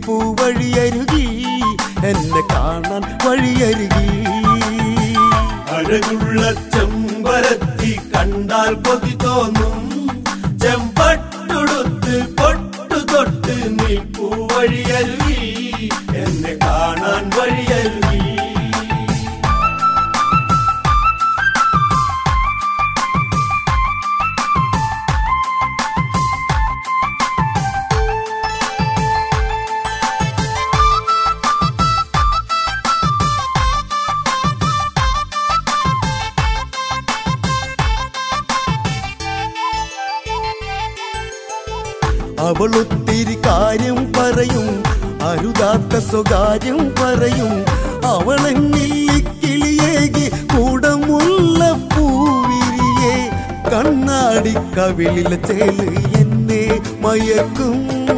നിൽപ്പൂ വഴിയരുകി എന്നെ കാണാൻ വഴിയരുകി അഴകുള്ള ചെമ്പരത്തി കണ്ടാൽ കൊതി തോന്നും ചെമ്പട്ടുടുത്ത് പൊട്ടു തൊട്ട് നിൽപ്പൂ വഴിയരുകി എന്നെ കാണാൻ വഴിയരുകി അവളൊത്തിരി കാര്യം പറയും അരുതാത്ത സ്വകാര്യം പറയും അവളെങ്ങിളിയേകി കൂടമുള്ള പൂവിരിയെ കണ്ണാടി കവിളിലെ ചേല് എന്നെ മയക്കും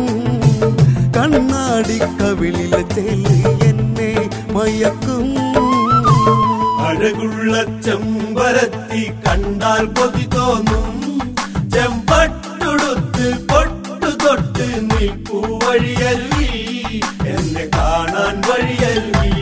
കണ്ണാടി കവിളിലെ ചേല് എന്നെ മയക്കും അഴകുള്ള ചെമ്പരത്തി കണ്ടാൽ കൊതി തോന്നും ചെമ്പട്ടുടുത്ത് പൊട്ടു തൊട്ട് നിൽപ്പൂ വഴിയരുകി എന്നെ കാണാൻ വഴിയരുകി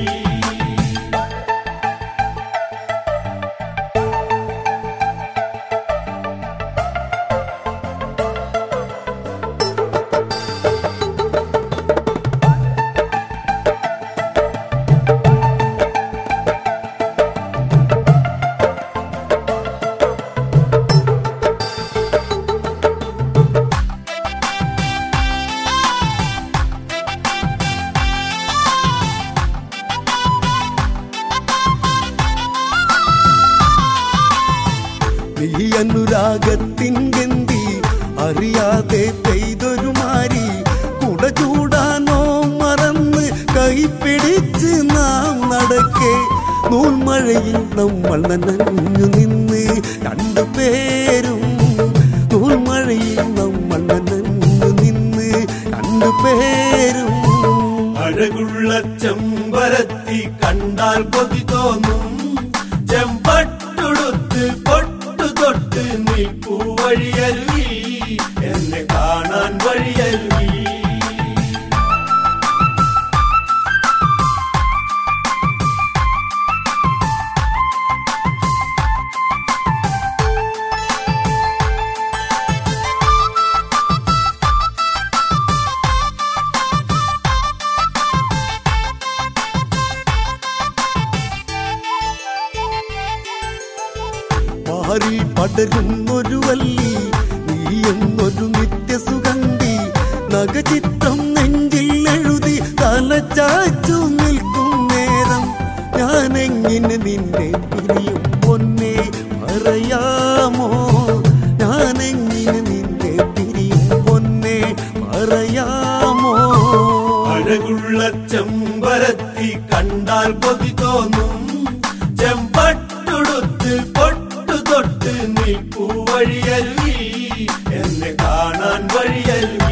നീ അനുരാഗത്തിൻ ഗന്തി അറിയാതെ പെയ്തൊരു മാരി കുട ചൂടാനോ മറന്ന് കൈപ്പിടിച്ച് നാം നടക്കെ നൂൽമഴയിൽ നമ്മൾ നനഞ്ഞു നിന്ന് രണ്ടു പേരും നൂൽമഴയിൽ നമ്മൾ നനഞ്ഞു നിന്ന് രണ്ടു പേരും അഴകുള്ള ചെമ്പരത്തി കണ്ടാൽ കൊതി തോന്നും ചെമ്പട്ടുടുത്ത് പൊട്ടു തൊട്ട് നിൽപ്പൂ വഴിയരുകി എന്നെ കാണാൻ വഴിയരുകി പാറി പടരുന്നൊരു വല്ലി നീ എന്നൊരു നിത്യസുഗന്ധി നഗചിത്രം നെഞ്ചിൽ എഴുതി തലച്ചാച്ചു നിൽക്കും നേരം ഞാൻ എങ്ങനെ നിന്നെ പിരിയും പൊന്നെ പറയാമോ ഞാൻ എങ്ങനെ നിന്നെ പിരിയും പൊന്നെ പറയാമോ അഴകുള്ള ചെമ്പരത്തി കണ്ടാൽ കൊതി തോന്നും ചെമ്പട്ടുടുത്ത് പൊട്ടു തൊട്ട് നിൽപ്പൂ വഴിയരുകി എന്നെ കാണാൻ വഴിയരുകി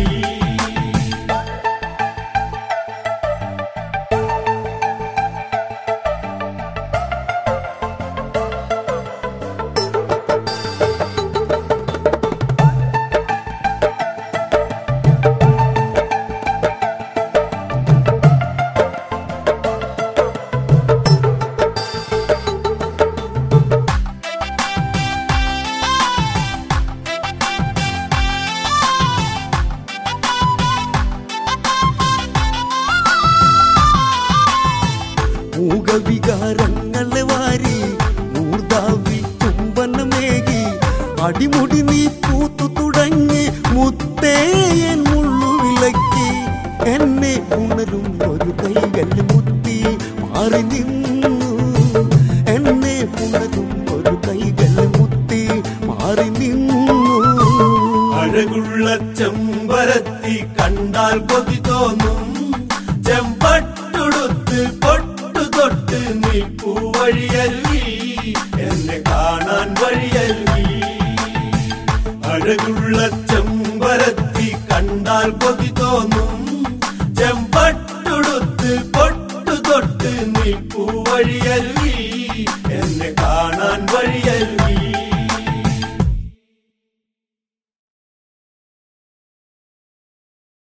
മൂകവികാരങ്ങളെ വാരി മൂർധാവി ചുംബനമേകി അടിമുടി നീ പൂത്തു തുടങ്ങി മുത്തേയൻ മുള്ളു വിലക്കി എന്നെ ഉണരും ഒരു കൈകൾ മുത്തി മാറി നിന്നു എന്നെ ഉണരും ഒരു കൈകൾ മുത്തി മാറി നിന്നു അഴകുള്ള ചെമ്പരത്തി കണ്ടാൽ കൊതി തോന്നും ചെമ്പട്ടുടുത്ത് പൊട്ടു തൊട്ട് നിൽപ്പൂ വഴിയരുകി എന്നെ കാണാൻ വഴിയരുകി അഴകുള്ള ചെമ്പരത്തി കണ്ടാൽ കൊതി തോന്നും ചെമ്പട്ടുടുത്ത് പൊട്ടു തൊട്ട് നിൽപ്പൂ വഴിയരുകി എന്നെ കാണാൻ വഴിയരുകി